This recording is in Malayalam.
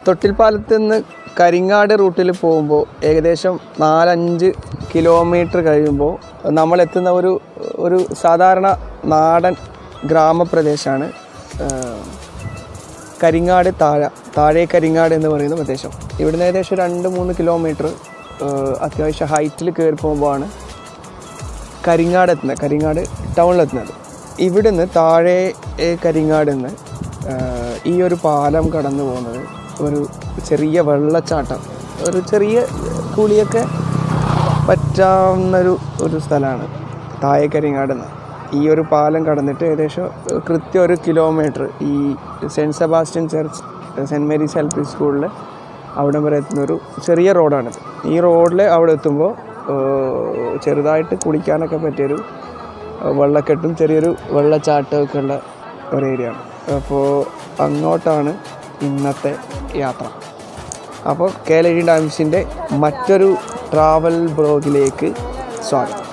തൊട്ടിൽപ്പാലത്ത് നിന്ന് കരിങ്ങാട് റൂട്ടിൽ പോകുമ്പോൾ ഏകദേശം നാലഞ്ച് കിലോമീറ്റർ കഴിയുമ്പോൾ നമ്മൾ എത്തുന്ന ഒരു ഒരു സാധാരണ നാടൻ ഗ്രാമപ്രദേശമാണ് കരിങ്ങാട് താഴ താഴെ കരിങ്ങാട് എന്ന് പറയുന്ന പ്രദേശം ഇവിടുന്ന് ഏകദേശം രണ്ട് മൂന്ന് കിലോമീറ്റർ അത്യാവശ്യം ഹൈറ്റിൽ കയറി പോകുമ്പോഴാണ് കരിങ്ങാട് എത്തുന്നത് കരിങ്ങാട് ടൗണിലെത്തുന്നത് ഇവിടുന്ന് താഴെ ഏ കരിങ്ങാട് നിന്ന് ഈ ഒരു പാലം കടന്നു പോകുന്നത് ഒരു ചെറിയ വെള്ളച്ചാട്ടം ഒരു ചെറിയ കുളിയൊക്കെ പറ്റാവുന്നൊരു ഒരു സ്ഥലമാണ് താഴെ കരിങ്ങാട് നിന്ന് ഈ ഒരു പാലം കടന്നിട്ട് ഏകദേശം കൃത്യം ഒരു കിലോമീറ്റർ ഈ saint Sebastian church saint Mary's L P സ്കൂളിൽ അവിടെ വരെ എത്തുന്ന ഒരു ചെറിയ റോഡാണിത് ഈ റോഡിൽ അവിടെ എത്തുമ്പോൾ ഏഹ്, ചെറുതായിട്ട് കുളിക്കാനൊക്കെ പറ്റിയൊരു ഏഹ്, വെള്ളക്കെട്ടും ചെറിയൊരു വെള്ളച്ചാട്ടമൊക്കെ ഉള്ള ഒരു ഏരിയ ആണ് അപ്പോൾ അങ്ങോട്ടാണ് ഇന്നത്തെ യാത്ര അപ്പോൾ കേലരി ഡാംസിൻ്റെ മറ്റൊരു ട്രാവൽ ബ്ലോഗിലേക്ക് സ്വാഗതം